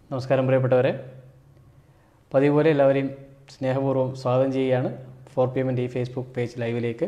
നമസ്കാരം പ്രിയപ്പെട്ടവരെ പതിവ് പോലെ എല്ലാവരെയും സ്നേഹപൂർവ്വം സ്വാഗതം ചെയ്യുകയാണ് ഫോർ പി എമ്മിൻ്റെ ഈ ഫേസ്ബുക്ക് പേജ് ലൈവിലേക്ക്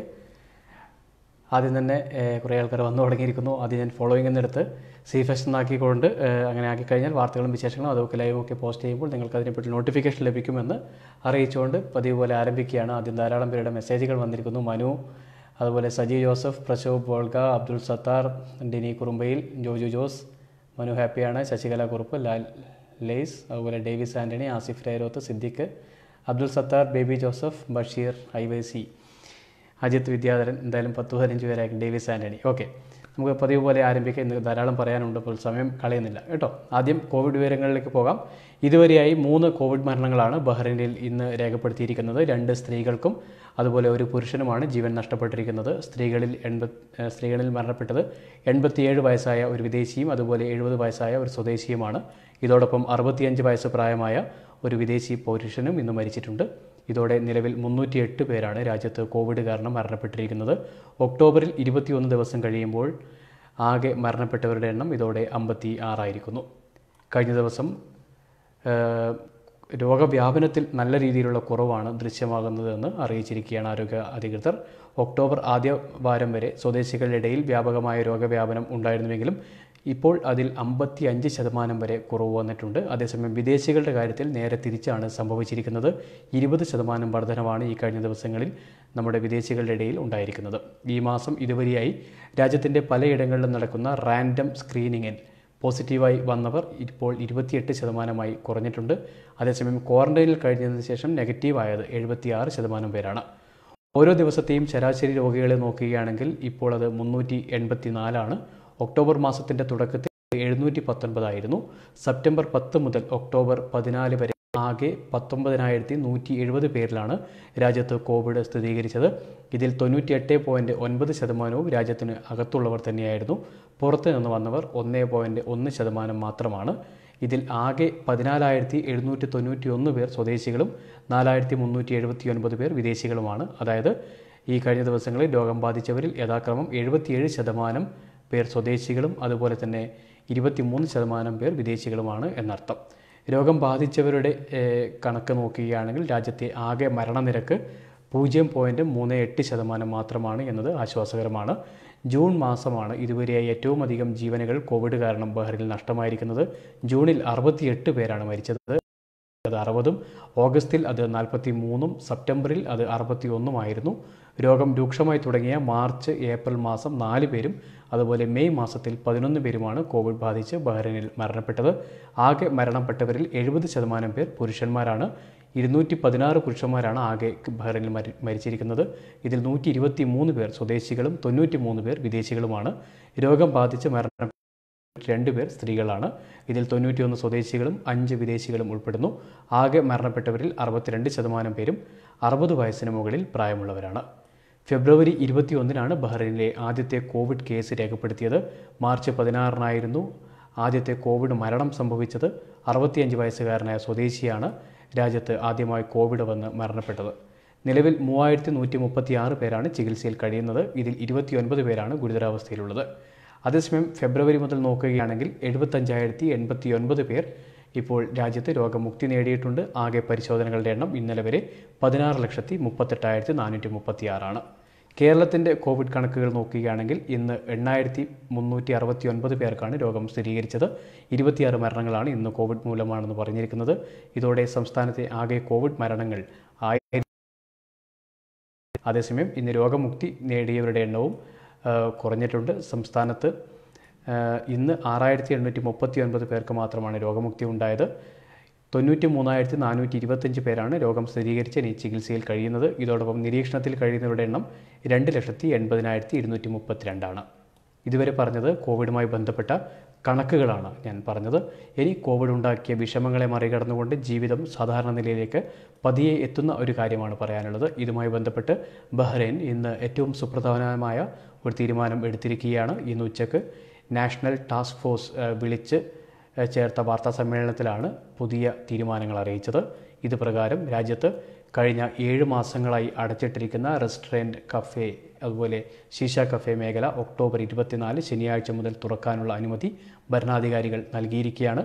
ആദ്യം തന്നെ ഏഹ്, കുറേ ആൾക്കാർ വന്നു തുടങ്ങിയിരിക്കുന്നു ആദ്യം ഞാൻ ഫോളോയിങ് എന്നെടുത്ത് സി ഫെസ്റ്റ് എന്നാക്കിക്കൊണ്ട് ഏഹ്, അങ്ങനെ ആക്കിക്കഴിഞ്ഞാൽ വാർത്തകളും വിശേഷങ്ങളും അതൊക്കെ ലൈവും ഒക്കെ പോസ്റ്റ് ചെയ്യുമ്പോൾ നിങ്ങൾക്ക് അതിനെപ്പറ്റി നോട്ടിഫിക്കേഷൻ ലഭിക്കുമെന്ന് അറിയിച്ചുകൊണ്ട് പതിവ് പോലെ ആരംഭിക്കുകയാണ് ആദ്യം ധാരാളം പേരുടെ മെസ്സേജുകൾ വന്നിരിക്കുന്നു മനു അതുപോലെ സജി ജോസഫ് പ്രശോഭ് ബോൾഗ അബ്ദുൾ സത്താർ ഡിനി കുറുമ്പയിൽ ജോജു ജോസ് മനു ഹാപ്പിയാണ് ശശികല കുറുപ്പ് ലാൽ ലെയ്സ് അതുപോലെ Davis Antony Asif Rairoth Siddique Abdul Sathar Baby Joseph Basheer I Y C Ajith Vidyadharan എന്തായാലും പത്ത് പതിനഞ്ച് പേരായിരിക്കും ഡേവിസ് ആൻ്റണി ഓക്കെ നമുക്ക് പതിവ് പോലെ ആരംഭിക്കാം ഇന്ന് ധാരാളം പറയാനുണ്ട് അപ്പോൾ സമയം കളയുന്നില്ല കേട്ടോ ആദ്യം കോവിഡ് വിവരങ്ങളിലേക്ക് പോകാം ഇതുവരെയായി മൂന്ന് കോവിഡ് മരണങ്ങളാണ് ബഹ്റൈനിൽ ഇന്ന് രേഖപ്പെടുത്തിയിരിക്കുന്നത് രണ്ട് സ്ത്രീകൾക്കും അതുപോലെ ഒരു പുരുഷനുമാണ് ജീവൻ നഷ്ടപ്പെട്ടിരിക്കുന്നത് സ്ത്രീകളിൽ എൺപത് ഏഹ് സ്ത്രീകളിൽ മരണപ്പെട്ടത് എൺപത്തിയേഴ് വയസ്സായ ഒരു വിദേശിയും അതുപോലെ എഴുപത് വയസ്സായ ഒരു സ്വദേശിയുമാണ് ഇതോടൊപ്പം അറുപത്തിയഞ്ച് വയസ്സ് പ്രായമായ ഒരു വിദേശി പൗരുഷനും ഇന്ന് മരിച്ചിട്ടുണ്ട് ഇതോടെ നിലവിൽ മുന്നൂറ്റിയെട്ട് പേരാണ് രാജ്യത്ത് കോവിഡ് കാരണം മരണപ്പെട്ടിരിക്കുന്നത് ഒക്ടോബറിൽ ഇരുപത്തിയൊന്ന് ദിവസം കഴിയുമ്പോൾ ആകെ മരണപ്പെട്ടവരുടെ എണ്ണം ഇതോടെ അമ്പത്തി ആറായിരിക്കുന്നു കഴിഞ്ഞ ദിവസം ഏഹ്, രോഗവ്യാപനത്തിൽ നല്ല രീതിയിലുള്ള കുറവാണ് ദൃശ്യമാകുന്നതെന്ന് അറിയിച്ചിരിക്കുകയാണ് ആരോഗ്യ അധികൃതർ ഒക്ടോബർ ആദ്യ വാരം വരെ സ്വദേശികളുടെ ഇടയിൽ വ്യാപകമായ രോഗവ്യാപനം ഉണ്ടായിരുന്നുവെങ്കിലും ഇപ്പോൾ അതിൽ അമ്പത്തി അഞ്ച് ശതമാനം വരെ കുറവ് വന്നിട്ടുണ്ട് അതേസമയം വിദേശികളുടെ കാര്യത്തിൽ നേരെ തിരിച്ചാണ് സംഭവിച്ചിരിക്കുന്നത് ഇരുപത് ശതമാനം വർധനവാണ് ഈ കഴിഞ്ഞ ദിവസങ്ങളിൽ നമ്മുടെ വിദേശികളുടെ ഇടയിൽ ഉണ്ടായിരിക്കുന്നത് ഈ മാസം ഇതുവരെയായി രാജ്യത്തിൻ്റെ പലയിടങ്ങളിലും നടക്കുന്ന റാൻഡം സ്ക്രീനിങ്ങിൽ പോസിറ്റീവായി വന്നവർ ഇപ്പോൾ ഇരുപത്തിയെട്ട് ശതമാനമായി കുറഞ്ഞിട്ടുണ്ട് അതേസമയം ക്വാറന്റൈനിൽ കഴിഞ്ഞതിന് ശേഷം നെഗറ്റീവായത് എഴുപത്തിയാറ് ശതമാനം പേരാണ് ഓരോ ദിവസത്തെയും ശരാശരി രോഗികളെ നോക്കുകയാണെങ്കിൽ ഇപ്പോൾ അത് മുന്നൂറ്റി എൺപത്തി നാലാണ് ഒക്ടോബർ മാസത്തിൻ്റെ തുടക്കത്തിൽ എഴുന്നൂറ്റി പത്തൊൻപതായിരുന്നു സെപ്റ്റംബർ പത്ത് മുതൽ ഒക്ടോബർ പതിനാല് വരെ ആകെ പത്തൊമ്പതിനായിരത്തി നൂറ്റി എഴുപത് പേരിലാണ് രാജ്യത്ത് കോവിഡ് സ്ഥിരീകരിച്ചത് ഇതിൽ തൊണ്ണൂറ്റിയെട്ട് പോയിൻറ്റ് ഒൻപത് ശതമാനവും രാജ്യത്തിന് അകത്തുള്ളവർ തന്നെയായിരുന്നു പുറത്ത് നിന്ന് വന്നവർ ഒന്നേ പോയിൻറ്റ് ഒന്ന് ശതമാനം മാത്രമാണ് ഇതിൽ ആകെ പതിനാലായിരത്തി എഴുന്നൂറ്റി തൊണ്ണൂറ്റി ഒന്ന് പേർ സ്വദേശികളും നാലായിരത്തി മുന്നൂറ്റി എഴുപത്തി ഒൻപത് പേർ വിദേശികളുമാണ് അതായത് ഈ കഴിഞ്ഞ ദിവസങ്ങളിൽ രോഗം ബാധിച്ചവരിൽ യഥാക്രമം എഴുപത്തിയേഴ് ശതമാനം പേർ സ്വദേശികളും അതുപോലെ തന്നെ ഇരുപത്തിമൂന്ന് ശതമാനം പേർ വിദേശികളുമാണ് എന്നർത്ഥം രോഗം ബാധിച്ചവരുടെ ഏഹ്, കണക്ക് നോക്കുകയാണെങ്കിൽ രാജ്യത്തെ ആകെ മരണനിരക്ക് പൂജ്യം പോയിൻറ്റ് മൂന്ന് എട്ട് ശതമാനം മാത്രമാണ് എന്നത് ആശ്വാസകരമാണ് ജൂൺ മാസമാണ് ഇതുവരെയായി ഏറ്റവും അധികം ജീവനുകൾ കോവിഡ് കാരണം ബഹ്റിനിൽ നഷ്ടമായിരിക്കുന്നത് ജൂണിൽ അറുപത്തിയെട്ട് പേരാണ് മരിച്ചത് അത് അറുപതും ഓഗസ്റ്റിൽ അത് നാൽപ്പത്തി മൂന്നും സെപ്റ്റംബറിൽ അത് അറുപത്തി ഒന്നുമായിരുന്നു രോഗം രൂക്ഷമായി തുടങ്ങിയ മാർച്ച് ഏപ്രിൽ മാസം നാല് പേരും അതുപോലെ മെയ് മാസത്തിൽ പതിനൊന്ന് പേരുമാണ് കോവിഡ് ബാധിച്ച് ബഹ്റൈനിൽ മരണപ്പെട്ടത് ആകെ മരണപ്പെട്ടവരിൽ എഴുപത് ശതമാനം പേർ പുരുഷന്മാരാണ് ഇരുന്നൂറ്റി പതിനാറ് പുരുഷന്മാരാണ് ആകെ ബഹ്റൈനിൽ മരി മരിച്ചിരിക്കുന്നത് ഇതിൽ നൂറ്റി ഇരുപത്തി മൂന്ന് പേർ സ്വദേശികളും തൊണ്ണൂറ്റി മൂന്ന് പേർ വിദേശികളുമാണ് രോഗം ബാധിച്ച് മരണ രണ്ട് പേർ സ്ത്രീകളാണ് ഇതിൽ തൊണ്ണൂറ്റിയൊന്ന് സ്വദേശികളും അഞ്ച് വിദേശികളും ഉൾപ്പെടുന്നു ആകെ മരണപ്പെട്ടവരിൽ അറുപത്തിരണ്ട് ശതമാനം പേരും അറുപത് വയസ്സിന് മുകളിൽ പ്രായമുള്ളവരാണ് ഫെബ്രുവരി ഇരുപത്തിയൊന്നിനാണ് ബഹ്റൈനിലെ ആദ്യത്തെ കോവിഡ് കേസ് രേഖപ്പെടുത്തിയത് മാർച്ച് പതിനാറിനായിരുന്നു ആദ്യത്തെ കോവിഡ് മരണം സംഭവിച്ചത് അറുപത്തിയഞ്ച് വയസ്സുകാരനായ സ്വദേശിയാണ് രാജ്യത്ത് ആദ്യമായി കോവിഡ് വന്ന് മരണപ്പെട്ടത് നിലവിൽ മൂവായിരത്തി നൂറ്റി മുപ്പത്തി ആറ് പേരാണ് ചികിത്സയിൽ കഴിയുന്നത് ഇതിൽ ഇരുപത്തിയൊൻപത് പേരാണ് ഗുരുതരാവസ്ഥയിലുള്ളത് അതേസമയം ഫെബ്രുവരി മുതൽ നോക്കുകയാണെങ്കിൽ എഴുപത്തഞ്ചായിരത്തി എൺപത്തി ഒൻപത് പേർ ഇപ്പോൾ രാജ്യത്ത് രോഗമുക്തി നേടിയിട്ടുണ്ട് ആകെ പരിശോധനകളുടെ എണ്ണം ഇന്നലെ വരെ പതിനാറ് ലക്ഷത്തി മുപ്പത്തെട്ടായിരത്തി നാനൂറ്റി മുപ്പത്തി ആറാണ് കേരളത്തിൻ്റെ കോവിഡ് കണക്കുകൾ നോക്കുകയാണെങ്കിൽ ഇന്ന് എണ്ണായിരത്തി മുന്നൂറ്റി അറുപത്തി ഒൻപത് പേർക്കാണ് രോഗം സ്ഥിരീകരിച്ചത് ഇരുപത്തിയാറ് മരണങ്ങളാണ് ഇന്ന് കോവിഡ് മൂലമാണെന്ന് പറഞ്ഞിരിക്കുന്നത് ഇതോടെ സംസ്ഥാനത്തെ ആകെ കോവിഡ് മരണങ്ങൾ ആയിരം അതേസമയം ഇന്ന് രോഗമുക്തി നേടിയവരുടെ എണ്ണവും ആ, കുറഞ്ഞിട്ടുണ്ട് സംസ്ഥാനത്ത് ആ, ഇന്ന് ആറായിരത്തി എണ്ണൂറ്റി മുപ്പത്തി ഒൻപത് പേർക്ക് മാത്രമാണ് രോഗമുക്തി ഉണ്ടായത് തൊണ്ണൂറ്റി മൂന്നായിരത്തി നാനൂറ്റി ഇരുപത്തഞ്ച് പേരാണ് രോഗം സ്ഥിരീകരിച്ച് ഇനി ചികിത്സയിൽ കഴിയുന്നത് ഇതോടൊപ്പം നിരീക്ഷണത്തിൽ കഴിയുന്നവരുടെ എണ്ണം രണ്ട് ലക്ഷത്തി എൺപതിനായിരത്തി ഇരുന്നൂറ്റി മുപ്പത്തിരണ്ടാണ് ഇതുവരെ പറഞ്ഞത് കോവിഡുമായി ബന്ധപ്പെട്ട കണക്കുകളാണ് ഞാൻ പറഞ്ഞത് ഇനി കോവിഡ് ഉണ്ടാക്കിയ വിഷമങ്ങളെ മറികടന്നുകൊണ്ട് ജീവിതം സാധാരണ നിലയിലേക്ക് പതിയെ എത്തുന്ന ഒരു കാര്യമാണ് പറയാനുള്ളത് ഇതുമായി ബന്ധപ്പെട്ട് ബഹ്റൈൻ ഇന്ന് ഏറ്റവും സുപ്രധാനമായ ഒരു തീരുമാനം എടുത്തിരിക്കുകയാണ് ഇന്ന് ഉച്ചക്ക് നാഷണൽ ടാസ്ക് ഫോഴ്സ് ഏഹ്, വിളിച്ച് ഏഹ്, ചേർത്ത വാർത്താ സമ്മേളനത്തിലാണ് പുതിയ തീരുമാനങ്ങൾ അറിയിച്ചത് ഇത് പ്രകാരം രാജ്യത്ത് കഴിഞ്ഞ ഏഴ് മാസങ്ങളായി അടച്ചിട്ടിരിക്കുന്ന റെസ്റ്റോറൻറ്റ് കഫേ അതുപോലെ ശീശ കഫേ മേഖല ഒക്ടോബർ ഇരുപത്തിനാല് ശനിയാഴ്ച മുതൽ തുറക്കാനുള്ള അനുമതി ഭരണാധികാരികൾ നൽകിയിരിക്കുകയാണ്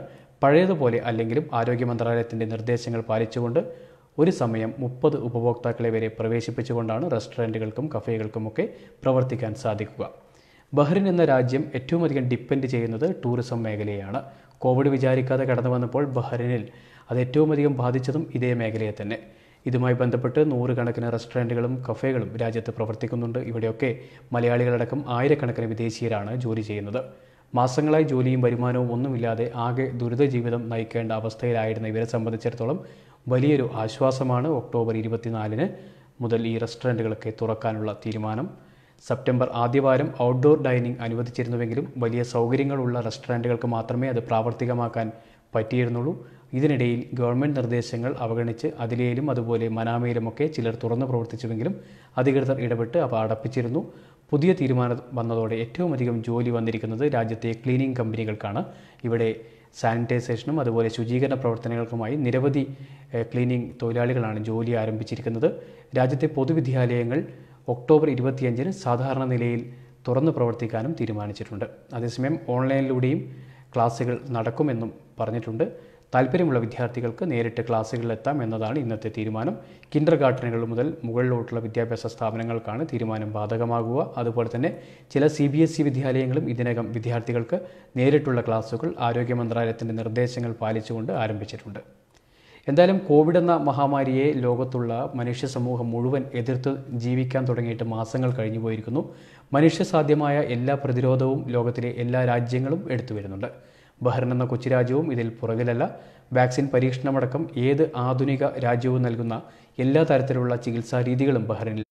പഴയതുപോലെ അല്ലെങ്കിലും ആരോഗ്യ മന്ത്രാലയത്തിൻ്റെ നിർദ്ദേശങ്ങൾ പാലിച്ചുകൊണ്ട് ഒരു സമയം മുപ്പത് ഉപഭോക്താക്കളെ വരെ പ്രവേശിപ്പിച്ചുകൊണ്ടാണ് റെസ്റ്റോറൻറ്റുകൾക്കും കഫേകൾക്കുമൊക്കെ പ്രവർത്തിക്കാൻ സാധിക്കുക ബഹ്റിൻ എന്ന രാജ്യം ഏറ്റവും അധികം ഡിപ്പെൻഡ് ചെയ്യുന്നത് ടൂറിസം മേഖലയാണ് കോവിഡ് വിചാരിക്കാതെ കടന്നു വന്നപ്പോൾ ബഹ്റിനിൽ അത് ഏറ്റവും അധികം ബാധിച്ചതും ഇതേ മേഖലയെ തന്നെ ഇതുമായി ബന്ധപ്പെട്ട് നൂറുകണക്കിന് റെസ്റ്റോറൻറ്റുകളും കഫേകളും രാജ്യത്ത് പ്രവർത്തിക്കുന്നുണ്ട് ഇവിടെയൊക്കെ മലയാളികളടക്കം ആയിരക്കണക്കിന് വിദേശീയരാണ് ജോലി ചെയ്യുന്നത് മാസങ്ങളായി ജോലിയും വരുമാനവും ഒന്നുമില്ലാതെ ആകെ ദുരിത ജീവിതം നയിക്കേണ്ട അവസ്ഥയിലായിരുന്ന ഇവരെ സംബന്ധിച്ചിടത്തോളം വലിയൊരു ആശ്വാസമാണ് ഒക്ടോബർ ഇരുപത്തിനാലിന് മുതൽ ഈ റെസ്റ്റോറൻറ്റുകളൊക്കെ തുറക്കാനുള്ള തീരുമാനം സെപ്റ്റംബർ ആദ്യവാരം ഔട്ട്ഡോർ ഡൈനിങ് അനുവദിച്ചിരുന്നുവെങ്കിലും വലിയ സൗകര്യങ്ങളുള്ള റെസ്റ്റോറൻറ്റുകൾക്ക് മാത്രമേ അത് പ്രാവർത്തികമാക്കാൻ പറ്റിയിരുന്നുള്ളൂ ഇതിനിടയിൽ ഗവൺമെൻറ് നിർദ്ദേശങ്ങൾ അവഗണിച്ച് അതിലേലും അതുപോലെ മനാമയിലുമൊക്കെ ചിലർ തുറന്നു പ്രവർത്തിച്ചുവെങ്കിലും അധികൃതർ ഇടപെട്ട് അവ അടപ്പിച്ചിരുന്നു പുതിയ തീരുമാനം വന്നതോടെ ഏറ്റവും അധികം ജോലി വന്നിരിക്കുന്നത് രാജ്യത്തെ ക്ലീനിങ് കമ്പനികൾക്കാണ് ഇവിടെ സാനിറ്റൈസേഷനും അതുപോലെ ശുചീകരണ പ്രവർത്തനങ്ങൾക്കുമായി നിരവധി ഏഹ്, ക്ലീനിങ് തൊഴിലാളികളാണ് ജോലി ആരംഭിച്ചിരിക്കുന്നത് രാജ്യത്തെ പൊതുവിദ്യാലയങ്ങൾ ഒക്ടോബർ ഇരുപത്തിയഞ്ചിന് സാധാരണ നിലയിൽ തുറന്നു പ്രവർത്തിക്കാനും തീരുമാനിച്ചിട്ടുണ്ട് അതേസമയം ഓൺലൈനിലൂടെയും ക്ലാസ്സുകൾ നടക്കുമെന്നും പറഞ്ഞിട്ടുണ്ട് താല്പര്യമുള്ള വിദ്യാർത്ഥികൾക്ക് നേരിട്ട് ക്ലാസ്സുകളിലെത്താം എന്നതാണ് ഇന്നത്തെ തീരുമാനം കിൻഡർ ഗാർഡനുകൾ മുതൽ മുകളിലോട്ടുള്ള വിദ്യാഭ്യാസ സ്ഥാപനങ്ങൾക്കാണ് തീരുമാനം ബാധകമാകുക അതുപോലെ തന്നെ ചില സി ബി എസ് ഇ വിദ്യാലയങ്ങളും ഇതിനകം വിദ്യാർത്ഥികൾക്ക് നേരിട്ടുള്ള ക്ലാസ്സുകൾ ആരോഗ്യ മന്ത്രാലയത്തിൻ്റെ നിർദ്ദേശങ്ങൾ പാലിച്ചുകൊണ്ട് ആരംഭിച്ചിട്ടുണ്ട് എന്തായാലും കോവിഡ് എന്ന മഹാമാരിയെ ലോകത്തുള്ള മനുഷ്യ സമൂഹം മുഴുവൻ എതിർത്ത് ജീവിക്കാൻ തുടങ്ങിയിട്ട് മാസങ്ങൾ കഴിഞ്ഞു പോയിരിക്കുന്നു മനുഷ്യസാധ്യമായ എല്ലാ പ്രതിരോധവും ലോകത്തിലെ എല്ലാ രാജ്യങ്ങളും എടുത്തു വരുന്നുണ്ട് ബഹ്റിൻ എന്ന കൊച്ചു രാജ്യവും ഇതിൽ പുറകിലല്ല വാക്സിൻ പരീക്ഷണമടക്കം ഏത് ആധുനിക രാജ്യവും നൽകുന്ന എല്ലാ തരത്തിലുള്ള ചികിത്സാ രീതികളും ബഹ്റിനിൽ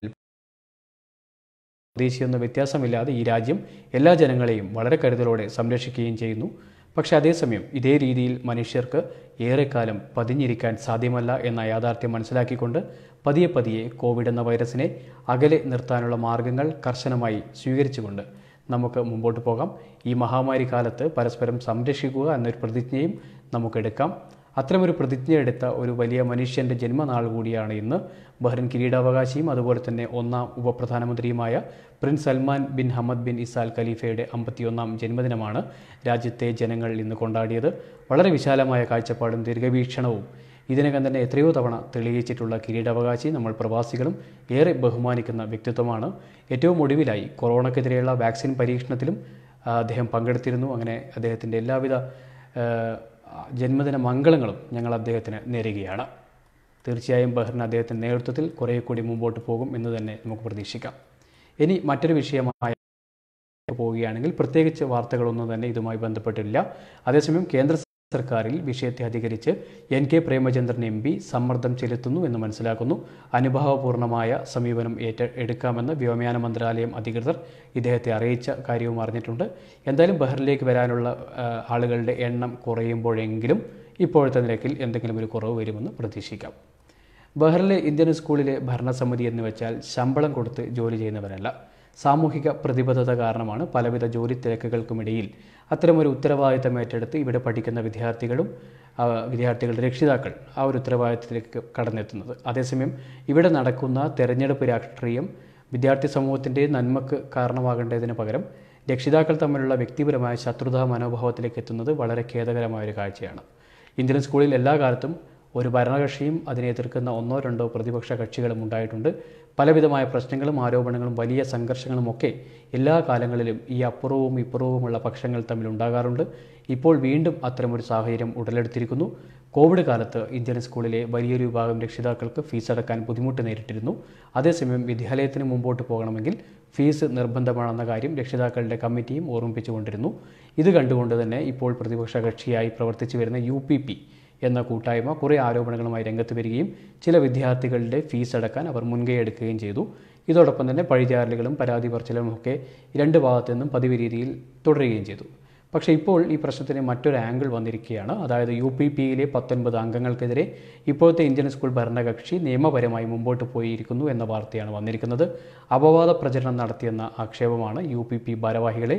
പ്രതീക്ഷിക്കുന്ന വ്യത്യാസമില്ലാതെ ഈ രാജ്യം എല്ലാ ജനങ്ങളെയും വളരെ കരുതലോടെ സംരക്ഷിക്കുകയും ചെയ്യുന്നു പക്ഷേ അതേസമയം ഇതേ രീതിയിൽ മനുഷ്യർക്ക് ഏറെക്കാലം പതിഞ്ഞിരിക്കാൻ സാധ്യമല്ല എന്ന യാഥാർത്ഥ്യം മനസ്സിലാക്കിക്കൊണ്ട് പതിയെ പതിയെ കോവിഡ് എന്ന വൈറസിനെ അകലെ നിർത്താനുള്ള മാർഗങ്ങൾ കർശനമായി സ്വീകരിച്ചുകൊണ്ട് നമുക്ക് മുമ്പോട്ട് പോകാം ഈ മഹാമാരി കാലത്ത് പരസ്പരം സംരക്ഷിക്കുക എന്നൊരു പ്രതിജ്ഞയും നമുക്കെടുക്കാം അത്തരമൊരു പ്രതിജ്ഞ എടുത്ത ഒരു വലിയ മനുഷ്യൻ്റെ ജന്മനാൾ കൂടിയാണ് ഇന്ന് ബഹ്റിൻ കിരീടാവകാശിയും അതുപോലെ തന്നെ ഒന്നാം ഉപപ്രധാനമന്ത്രിയുമായ prince Salman bin Hamad bin ഇസാൽ ഖലീഫയുടെ അമ്പത്തിയൊന്നാം ജന്മദിനമാണ് രാജ്യത്തെ ജനങ്ങൾ ഇന്ന് കൊണ്ടാടിയത് വളരെ വിശാലമായ കാഴ്ചപ്പാടും ദീർഘവീക്ഷണവും ഇതിനകം തന്നെ എത്രയോ തവണ തെളിയിച്ചിട്ടുള്ള കിരീടാവകാശി നമ്മൾ പ്രവാസികളും ഏറെ ബഹുമാനിക്കുന്ന വ്യക്തിത്വമാണ് ഏറ്റവും ഒടുവിലായി കൊറോണക്കെതിരെയുള്ള വാക്സിൻ പരീക്ഷണത്തിലും ആ, അദ്ദേഹം പങ്കെടുത്തിരുന്നു അങ്ങനെ അദ്ദേഹത്തിൻ്റെ എല്ലാവിധ ആ, ജന്മദിന മംഗളങ്ങളും ഞങ്ങൾ അദ്ദേഹത്തിന് നേരുകയാണ് തീർച്ചയായും ബഹ്റിൻ അദ്ദേഹത്തിൻ്റെ നേതൃത്വത്തിൽ കുറേ കൂടി മുമ്പോട്ട് പോകും എന്ന് തന്നെ നമുക്ക് പ്രതീക്ഷിക്കാം ഇനി മറ്റൊരു വിഷയമായ പോവുകയാണെങ്കിൽ പ്രത്യേകിച്ച് വാർത്തകളൊന്നും തന്നെ ഇതുമായി ബന്ധപ്പെട്ടില്ല അതേസമയം കേന്ദ്ര സർക്കാരിൽ വിഷയത്തെ അധികരിച്ച് N K Premachandran M P സമ്മർദ്ദം ചെലുത്തുന്നു എന്ന് മനസ്സിലാക്കുന്നു അനുഭാവപൂർണമായ സമീപനം ഏറ്റ എടുക്കാമെന്ന് വ്യോമയാന മന്ത്രാലയം അധികൃതർ ഇദ്ദേഹത്തെ അറിയിച്ച കാര്യവും അറിഞ്ഞിട്ടുണ്ട് എന്തായാലും ബഹ്റിലേക്ക് വരാനുള്ള ആ, ആളുകളുടെ എണ്ണം കുറയുമ്പോഴെങ്കിലും ഇപ്പോഴത്തെ നിരക്കിൽ എന്തെങ്കിലും ഒരു കുറവ് വരുമെന്ന് പ്രതീക്ഷിക്കാം ബഹ്റിലെ ഇന്ത്യൻ സ്കൂളിലെ ഭരണസമിതി എന്ന് വെച്ചാൽ ശമ്പളം കൊടുത്ത് ജോലി ചെയ്യുന്നവരല്ല സാമൂഹിക പ്രതിബദ്ധത കാരണമാണ് പലവിധ ജോലി തിരക്കുകൾക്കുമിടയിൽ അത്തരമൊരു ഉത്തരവാദിത്തം ഏറ്റെടുത്ത് ഇവിടെ പഠിക്കുന്ന വിദ്യാർത്ഥികളും ആ, വിദ്യാർത്ഥികളുടെ രക്ഷിതാക്കൾ ആ ഒരു ഉത്തരവാദിത്തത്തിലേക്ക് കടന്നെത്തുന്നത് അതേസമയം ഇവിടെ നടക്കുന്ന തെരഞ്ഞെടുപ്പ് രാഷ്ട്രീയം വിദ്യാർത്ഥി സമൂഹത്തിൻ്റെ നന്മക്ക് കാരണമാകേണ്ടതിന് പകരം രക്ഷിതാക്കൾ തമ്മിലുള്ള വ്യക്തിപരമായ ശത്രുതാ മനോഭാവത്തിലേക്ക് എത്തുന്നത് വളരെ ഖേദകരമായ ഒരു കാഴ്ചയാണ് ഇന്ത്യൻ സ്കൂളിൽ എല്ലാ കാലത്തും ഒരു ഭരണകക്ഷിയും അതിനെ എതിർക്കുന്ന ഒന്നോ രണ്ടോ പ്രതിപക്ഷ കക്ഷികളും ഉണ്ടായിട്ടുണ്ട് പലവിധമായ പ്രശ്നങ്ങളും ആരോപണങ്ങളും വലിയ സംഘർഷങ്ങളും ഒക്കെ എല്ലാ കാലങ്ങളിലും ഈ അപ്പുറവും ഇപ്പുറവുമുള്ള പക്ഷങ്ങൾ തമ്മിൽ ഉണ്ടാകാറുണ്ട് ഇപ്പോൾ വീണ്ടും അത്തരമൊരു സാഹചര്യം ഉടലെടുത്തിരിക്കുന്നു കോവിഡ് കാലത്ത് ഇന്ത്യൻ സ്കൂളിലെ വലിയൊരു വിഭാഗം രക്ഷിതാക്കൾക്ക് ഫീസ് അടക്കാൻ ബുദ്ധിമുട്ട് നേരിട്ടിരുന്നു അതേസമയം വിദ്യാലയത്തിന് മുമ്പോട്ട് പോകണമെങ്കിൽ ഫീസ് നിർബന്ധമാണെന്ന കാര്യം രക്ഷിതാക്കളുടെ കമ്മിറ്റിയും ഓർമ്മിപ്പിച്ചുകൊണ്ടിരുന്നു ഇത് കണ്ടുകൊണ്ട് തന്നെ ഇപ്പോൾ പ്രതിപക്ഷ കക്ഷിയായി പ്രവർത്തിച്ചു വരുന്ന യു പി പി എന്ന കൂട്ടായ്മ കുറേ ആരോപണങ്ങളുമായി രംഗത്ത് വരികയും ചില വിദ്യാർത്ഥികളുടെ ഫീസ് അടക്കാൻ അവർ മുൻകൈ എടുക്കുകയും ചെയ്തു ഇതോടൊപ്പം തന്നെ പഴിചാരലുകളും പരാതി പറച്ചിലും ഒക്കെ രണ്ട് ഭാഗത്തു നിന്നും പതിവ് രീതിയിൽ തുടരുകയും ചെയ്തു പക്ഷേ ഇപ്പോൾ ഈ പ്രശ്നത്തിന് മറ്റൊരു ആംഗിൾ വന്നിരിക്കുകയാണ് അതായത് യു പി പിയിലെ പത്തൊൻപത് അംഗങ്ങൾക്കെതിരെ ഇപ്പോഴത്തെ ഇന്ത്യൻ സ്കൂൾ ഭരണകക്ഷി നിയമപരമായി മുമ്പോട്ട് പോയിരിക്കുന്നു എന്ന വാർത്തയാണ് വന്നിരിക്കുന്നത് അപവാദ പ്രചരണം നടത്തിയെന്ന ആക്ഷേപമാണ് യു പി പി ഭാരവാഹികളെ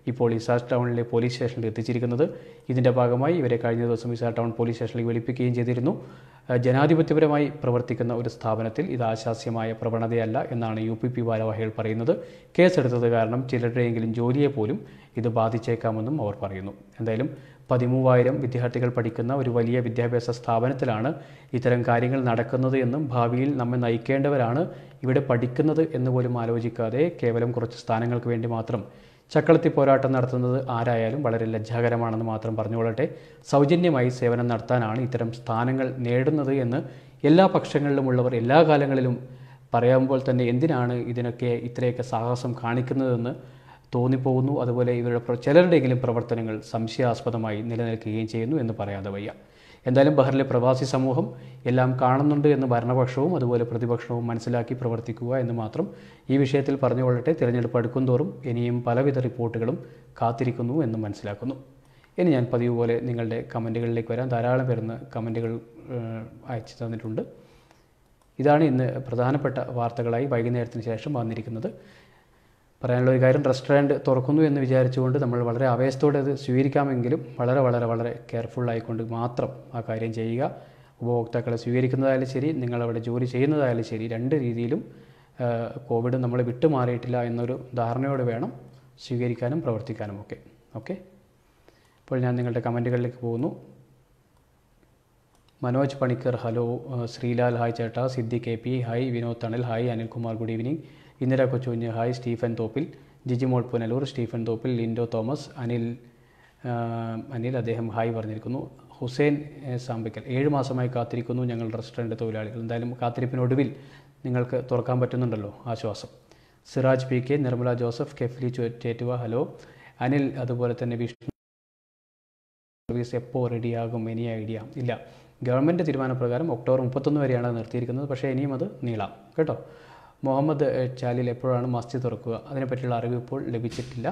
ഇപ്പോൾ ഇസാർ ടൗണിലെ പോലീസ് സ്റ്റേഷനിൽ എത്തിച്ചിരിക്കുന്നത് ഇതിൻ്റെ ഭാഗമായി ഇവരെ കഴിഞ്ഞ ദിവസം ഇസാർ ടൗൺ പോലീസ് സ്റ്റേഷനിൽ വിളിപ്പിക്കുകയും ചെയ്തിരുന്നു ഏഹ് ജനാധിപത്യപരമായി പ്രവർത്തിക്കുന്ന ഒരു സ്ഥാപനത്തിൽ ഇത് ആശാസ്യമായ പ്രവണതയല്ല എന്നാണ് യു പി പി ഭാരവാഹികൾ പറയുന്നത് കേസെടുത്തത് കാരണം ചിലരുടെയെങ്കിലും ജോലിയെ പോലും ഇത് ബാധിച്ചേക്കാമെന്നും അവർ പറയുന്നു എന്തായാലും പതിമൂവായിരം വിദ്യാർത്ഥികൾ പഠിക്കുന്ന ഒരു വലിയ വിദ്യാഭ്യാസ സ്ഥാപനത്തിലാണ് ഇത്തരം കാര്യങ്ങൾ നടക്കുന്നത് എന്നും ഭാവിയിൽ നമ്മെ നയിക്കേണ്ടവരാണ് ഇവിടെ പഠിക്കുന്നത് എന്ന് പോലും ആലോചിക്കാതെ കേവലം കുറച്ച് സ്ഥാനങ്ങൾക്ക് വേണ്ടി മാത്രം ചക്കളത്തി പോരാട്ടം നടത്തുന്നത് ആരായാലും വളരെ ലജ്ജാകരമാണെന്ന് മാത്രം പറഞ്ഞുകൊള്ളട്ടെ സൗജന്യമായി സേവനം നടത്താനാണ് ഇത്തരം സ്ഥാനങ്ങൾ നേടുന്നത് എന്ന് എല്ലാ പക്ഷങ്ങളിലുമുള്ളവർ എല്ലാ കാലങ്ങളിലും പറയുമ്പോൾ തന്നെ എന്തിനാണ് ഇതിനൊക്കെ ഇത്രയൊക്കെ സാഹസം കാണിക്കുന്നതെന്ന് തോന്നിപ്പോകുന്നു അതുപോലെ ഇവരുടെ പ്ര- ചിലരുടെയെങ്കിലും പ്രവർത്തനങ്ങൾ സംശയാസ്പദമായി നിലനിൽക്കുകയും ചെയ്യുന്നു എന്ന് പറയാതെ വയ്യ എന്തായാലും ബഹറിലെ പ്രവാസി സമൂഹം എല്ലാം കാണുന്നുണ്ട് എന്ന് ഭരണപക്ഷവും അതുപോലെ പ്രതിപക്ഷവും മനസ്സിലാക്കി പ്രവർത്തിക്കുക എന്ന് മാത്രം ഈ വിഷയത്തിൽ പറഞ്ഞുകൊള്ളട്ടെ തിരഞ്ഞെടുപ്പ് അടുക്കുംതോറും ഇനിയും പലവിധ റിപ്പോർട്ടുകളും കാത്തിരിക്കുന്നു എന്ന് മനസ്സിലാക്കുന്നു ഇനി ഞാൻ പതിവ് പോലെ നിങ്ങളുടെ കമൻറ്റുകളിലേക്ക് വരാൻ ധാരാളം പേരുന്ന കമൻറ്റുകൾ ഏഹ്, അയച്ചു തന്നിട്ടുണ്ട് ഇതാണ് ഇന്ന് പ്രധാനപ്പെട്ട വാർത്തകളായി വൈകുന്നേരത്തിന് ശേഷം വന്നിരിക്കുന്നത് പറയാനുള്ള ഒരു കാര്യം റെസ്റ്റോറൻറ്റ് തുറക്കുന്നു എന്ന് വിചാരിച്ചുകൊണ്ട് നമ്മൾ വളരെ ആവേശത്തോടെ അത് സ്വീകരിക്കാമെങ്കിലും വളരെ വളരെ വളരെ കെയർഫുൾ ആയിക്കൊണ്ട് മാത്രം ആ കാര്യം ചെയ്യുക ഉപഭോക്താക്കളെ സ്വീകരിക്കുന്നതായാലും ശരി നിങ്ങളവിടെ ജോലി ചെയ്യുന്നതായാലും ശരി രണ്ട് രീതിയിലും ആ, കോവിഡ് നമ്മളെ വിട്ടുമാറിയിട്ടില്ല എന്നൊരു ധാരണയോടെ വേണം സ്വീകരിക്കാനും പ്രവർത്തിക്കാനും ഒക്കെ ഓക്കെ ഇപ്പോൾ ഞാൻ നിങ്ങളുടെ കമൻറ്റുകളിലേക്ക് പോകുന്നു മനോജ് പണിക്കർ ഹലോ ഏഹ് ശ്രീലാൽ ഹായ് ചേട്ടാ Siddhi K P hi Vinod Thanal hi Anilkumar good evening Indira Kochukunju hi Stephen Thoppil Jijimol Punalur Stephen Thoppil Lindo Thomas Anil ആഹ് അനിൽ അദ്ദേഹം ഹായ് പറഞ്ഞിരിക്കുന്നു ഹുസൈൻ ഏഹ് സാമ്പയ്ക്കൽ ഏഴ് മാസമായി കാത്തിരിക്കുന്നു ഞങ്ങൾ റെസ്റ്റോറൻറ്റ് തൊഴിലാളികൾ എന്തായാലും കാത്തിരിപ്പിനൊടുവിൽ നിങ്ങൾക്ക് തുറക്കാൻ പറ്റുന്നുണ്ടല്ലോ ആശ്വാസം Siraj P K Nirmala Joseph കെഫ്ലി ചോ- ചേറ്റുവ ഹലോ അനിൽ അതുപോലെ തന്നെ വിഷ്ണു സർവീസ് എപ്പോൾ റെഡിയാകും എനി ഐഡിയ ഇല്ല ഗവൺമെൻറ് തീരുമാനപ്രകാരം ഒക്ടോബർ മുപ്പത്തൊന്ന് വരെയാണ് അത് നിർത്തിയിരിക്കുന്നത് പക്ഷേ ഇനിയും അത് നീളാം കേട്ടോ മുഹമ്മദ് ഏഹ്, ചാലിൽ എപ്പോഴാണ് മസ്ജിദ് തുറക്കുക അതിനെപ്പറ്റിയുള്ള അറിവ് ഇപ്പോൾ ലഭിച്ചിട്ടില്ല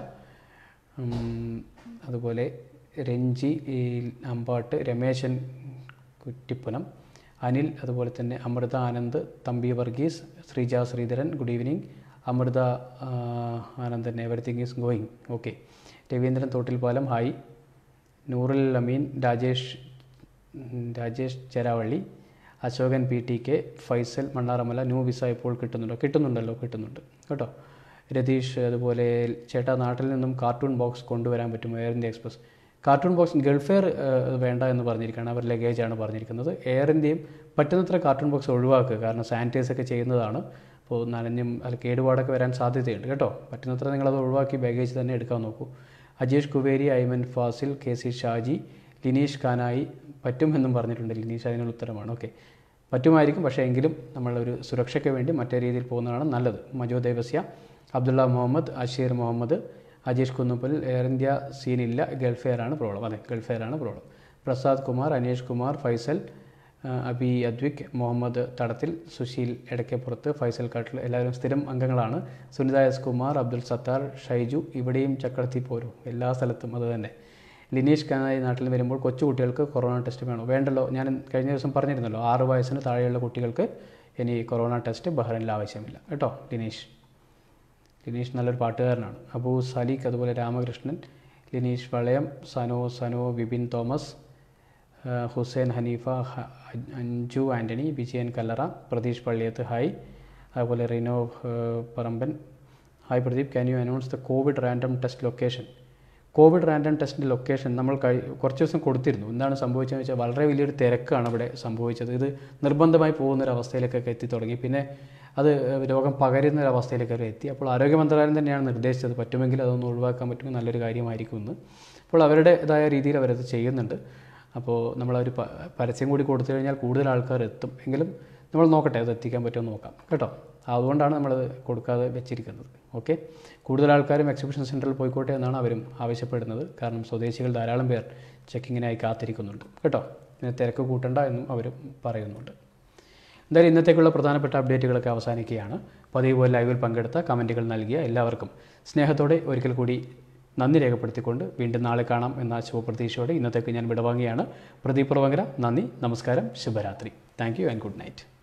ഉം, അതുപോലെ രഞ്ജി ഈ അമ്പാട്ട് രമേശൻ കുറ്റിപ്പുനം അനിൽ അതുപോലെ തന്നെ അമൃത ആനന്ദ് തമ്പി വർഗീസ് ശ്രീജ ശ്രീധരൻ ഗുഡ് ഈവനിങ് അമൃത ആ, Anandan everything is going okay Raveendran Thottilpalam hi Noorul Ameen Rajesh ഉം, Rajesh Cheravally Ashokan P T K Faisal Mannaramala new visa ഇപ്പോൾ കിട്ടുന്നുണ്ടോ കിട്ടുന്നുണ്ടല്ലോ കിട്ടുന്നുണ്ട് കേട്ടോ രതീഷ് അതുപോലെ ചേട്ടാ നാട്ടിൽ നിന്നും കാർട്ടൂൺ ബോക്സ് കൊണ്ടുവരാൻ പറ്റുമോ Air India Express carton box Gulf Air ഏഹ്, വേണ്ട എന്ന് പറഞ്ഞിരിക്കുകയാണ് അവർ ലഗേജാണ് പറഞ്ഞിരിക്കുന്നത് എയർ ഇന്ത്യയും പറ്റുന്നത്ര കാർട്ടൂൺ ബോക്സ് ഒഴിവാക്കുക കാരണം സാനിറ്റൈസ് ഒക്കെ ചെയ്യുന്നതാണ് അപ്പോൾ നനഞ്ഞും അല്ല കേടുപാടൊക്കെ വരാൻ സാധ്യതയുണ്ട് കേട്ടോ പറ്റുന്നത്ര നിങ്ങളത് ഒഴിവാക്കി ബാഗേജ് തന്നെ എടുക്കാൻ നോക്കൂ അജേഷ് കുബേരി ഐമൻ ഫാസിൽ കെ സി ഷാജി ലിനീഷ് ഖാനായി പറ്റുമെന്നും പറഞ്ഞിട്ടുണ്ട് ലിനീഷ് അതിനുള്ള ഉത്തരമാണ് ഓക്കെ പറ്റുമായിരിക്കും പക്ഷേ എങ്കിലും നമ്മളൊരു സുരക്ഷയ്ക്ക് വേണ്ടി മറ്റേ രീതിയിൽ പോകുന്നതാണ് നല്ലത് മജോ ദേവസ്യ അബ്ദുള്ള മുഹമ്മദ് അഷീർ മുഹമ്മദ് അജീഷ് കുന്നുപ്പൽ എയർ ഇന്ത്യ സീനില്ല ഗൾഫ് എയർ ആണ് പ്രോബ്ലം അതെ ഗൾഫ് എയർ ആണ് പ്രോബ്ലം പ്രസാദ് കുമാർ അനീഷ് കുമാർ ഫൈസൽ ആ, അബി അദ്വിക് മുഹമ്മദ് തടത്തിൽ സുശീൽ എടക്കപ്പുറത്ത് ഫൈസൽ കാട്ടിൽ എല്ലാവരും സ്ഥിരം അംഗങ്ങളാണ് സുനിത എസ് കുമാർ അബ്ദുൽ സത്താർ ഷൈജു ഇവിടെയും ചക്രത്തി പോരും എല്ലാ സ്ഥലത്തും അത് തന്നെ ലിനീഷ് ഖാനായി നാട്ടിൽ വരുമ്പോൾ കൊച്ചു കുട്ടികൾക്ക് കൊറോണ ടെസ്റ്റ് വേണോ വേണ്ടല്ലോ ഞാൻ കഴിഞ്ഞ ദിവസം പറഞ്ഞിരുന്നല്ലോ ആറ് വയസ്സിന് താഴെയുള്ള കുട്ടികൾക്ക് ഇനി കൊറോണ ടെസ്റ്റ് ബഹ്റൈനിൽ ആവശ്യമില്ല കേട്ടോ ലിനീഷ് ലിനീഷ് നല്ലൊരു പാട്ടുകാരനാണ് അബൂ സലീഖ് അതുപോലെ രാമകൃഷ്ണൻ ലിനീഷ് വളയം സനോ സനോ വിപിൻ തോമസ് ആ, ഹുസൈൻ ഹനീഫ ഹ- അഞ്ജു ആൻ്റണി വിജയൻ കല്ലറ പ്രതീഷ് പള്ളിയത്ത് ഹായ് അതുപോലെ റിനോ ആ, Paramban hi Pradeep can you announce the COVID random test location COVID random ടെസ്റ്റിൻ്റെ ലൊക്കേഷൻ നമ്മൾ കഴി കുറച്ച് ദിവസം കൊടുത്തിരുന്നു എന്താണ് സംഭവിച്ചതെന്ന് വെച്ചാൽ വളരെ വലിയൊരു തിരക്കാണ് അവിടെ സംഭവിച്ചത് ഇത് നിർബന്ധമായി പോകുന്ന ഒരു അവസ്ഥയിലേക്കൊക്കെ എത്തി തുടങ്ങി പിന്നെ അത് രോഗം പകരുന്ന ഒരു അവസ്ഥയിലേക്ക് അവർ എത്തി അപ്പോൾ ആരോഗ്യ മന്ത്രാലയം തന്നെയാണ് നിർദ്ദേശിച്ചത് പറ്റുമെങ്കിൽ അതൊന്ന് ഒഴിവാക്കാൻ പറ്റുമെങ്കിൽ നല്ലൊരു കാര്യമായിരിക്കും എന്ന് അപ്പോൾ അവരുടേതായ രീതിയിൽ അവരത് ചെയ്യുന്നുണ്ട് അപ്പോൾ നമ്മളൊരു പ- പരസ്യം കൂടി കൊടുത്തു കഴിഞ്ഞാൽ കൂടുതൽ ആൾക്കാർ എത്തും എങ്കിലും നമ്മൾ നോക്കട്ടെ അത് എത്തിക്കാൻ പറ്റുമോ നോക്കാം കേട്ടോ അതുകൊണ്ടാണ് നമ്മളത് കൊടുക്കാതെ വെച്ചിരിക്കുന്നത് ഓക്കെ കൂടുതൽ ആൾക്കാരും എക്സിബിഷൻ സെൻറ്ററിൽ പോയിക്കോട്ടെ എന്നാണ് അവരും ആവശ്യപ്പെടുന്നത് കാരണം സ്വദേശികൾ ധാരാളം പേർ ചെക്കിങ്ങിനായി കാത്തിരിക്കുന്നുണ്ട് കേട്ടോ ഇതിന് തിരക്ക് കൂട്ടണ്ട എന്നും അവർ പറയുന്നുണ്ട് എന്തായാലും ഇന്നത്തേക്കുള്ള പ്രധാനപ്പെട്ട അപ്ഡേറ്റുകളൊക്കെ അവസാനിക്കുകയാണ് പതിവ് പോലെ ലൈവിൽ പങ്കെടുത്ത കമൻറ്റുകൾ നൽകിയ എല്ലാവർക്കും സ്നേഹത്തോടെ ഒരിക്കൽ കൂടി നന്ദി രേഖപ്പെടുത്തിക്കൊണ്ട് വീണ്ടും നാളെ കാണാം എന്ന ശുഭപ്രതീക്ഷയോടെ ഇന്നത്തേക്ക് ഞാൻ വിടവാങ്ങിയാണ് പ്രദീപ് പ്രവങ്കര നന്ദി നമസ്കാരം ശുഭരാത്രി thank you and good night